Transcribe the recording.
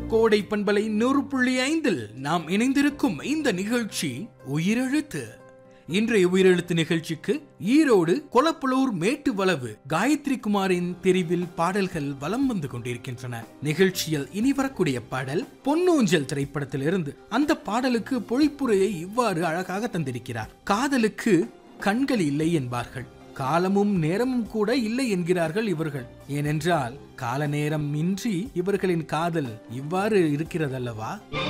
கோடை பண்பலை நூறு புள்ளி ஐந்தில் நாம் இணைந்திருக்கும் இந்த நிகழ்ச்சி உயிரெழுத்து இன்றைய உயிரெழுத்து நிகழ்ச்சிக்கு ஈரோடு கொலப்புளூர் மேட்டு வளவு காயத்ரி குமாரின் தெரிவில் பாடல்கள் வலம் வந்து கொண்டிருக்கின்றன நிகழ்ச்சியில் இனி வரக்கூடிய பாடல் பொன்னூஞ்சல் திரைப்படத்திலிருந்து அந்த பாடலுக்கு பொழிப்புரையை இவ்வாறு அழகாக தந்திருக்கிறார் காதலுக்கு கண்கள் இல்லை என்பார்கள் காலமும் நேரமும் கூட இல்லை என்கிறார்கள் இவர்கள் ஏனென்றால் கால நேரம் இன்றி இவர்களின் காதல் இவ்வாறு இருக்கிறதல்லவா